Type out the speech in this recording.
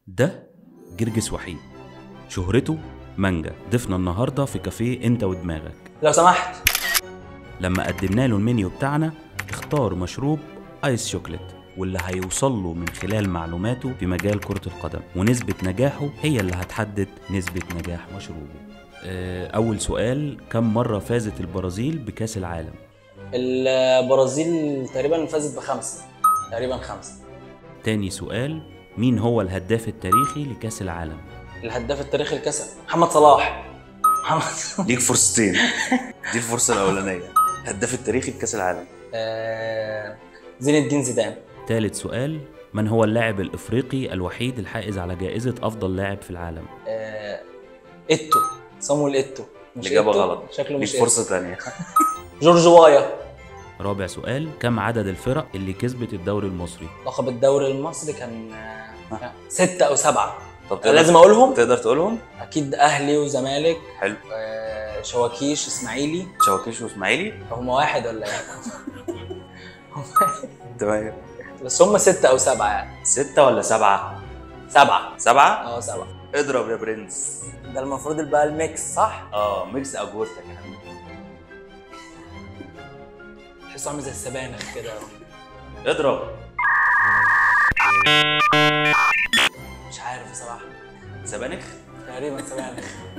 ده جرجس وحيد شهرته مانجا ضفنا النهارده في كافيه انت ودماغك لو سمحت لما قدمنا له المنيو بتاعنا اختار مشروب ايس شوكليت واللي هيوصل له من خلال معلوماته في مجال كرة القدم ونسبة نجاحه هي اللي هتحدد نسبة نجاح مشروبه آه، أول سؤال كم مرة فازت البرازيل بكأس العالم؟ البرازيل تقريبا فازت بخمسه تقريبا خمسه تاني سؤال مين هو الهداف التاريخي لكأس العالم؟ الهداف التاريخي الكاس محمد صلاح محمد ليك فرصتين دي الفرصه الاولانيه هداف التاريخي لكاس العالم آه، زين الدين زيدان تالت سؤال من هو اللاعب الإفريقي الوحيد الحائز على جائزة أفضل لاعب في العالم؟ آه، ايتو صامويل ايتو مش الاجابه إيتو؟ غلط شكله ليك مش إيتو. فرصه ثانيه جورج وايا رابع سؤال كم عدد الفرق اللي كسبت الدوري المصري؟ لقب الدوري المصري كان آه، ستة أو سبعة طب لازم أقولهم؟ تقدر تقولهم أكيد أهلي وزمالك حلو آه، شواكيش إسماعيلي شواكيش واسماعيلي هم واحد ولا إيه؟ هم تمام بس هم ستة أو سبعة يعني ستة ولا سبعة؟ سبعة سبعة؟ أه سبعة اضرب يا برنس ده المفروض بقى الميكس صح؟ اه ميكس اجوستك يا حبيبي تحسه عامل زي السبانخ كده اضرب مش عارف بصراحة سبانخ تقريبا سبانخ